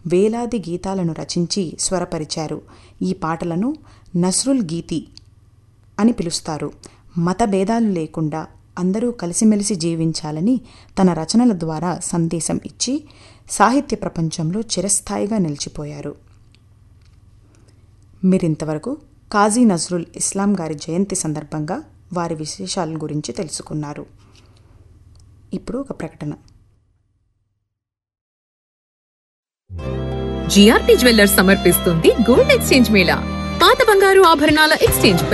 వేలాది గీతాలను రచించి స్వరపరిచారు ఈ పాటలను నస్రుల్ గీతి అని పిలుస్తారు మత భేదాలు లేకుండా అందరూ కలిసిమెలిసి జీవించాలని తన రచనల ద్వారా సందేశం ఇచ్చి సాహిత్య ప్రపంచంలో చిరస్థాయిగా నిలిచిపోయారు మీరింతవరకు కాజీ నజ్రుల్ ఇస్లాం గారి జయంతి సందర్భంగా వారి విశేషాల గురించి తెలుసుకున్నారు ఇప్పుడు ఒక ప్రకటన జిఆర్పి జ్యువెల్లర్స్ సమర్పిస్తుంది గోల్డ్ ఎక్స్చేంజ్ మేళా పాత బంగారు ఆభరణాల ఎక్స్చేంజ్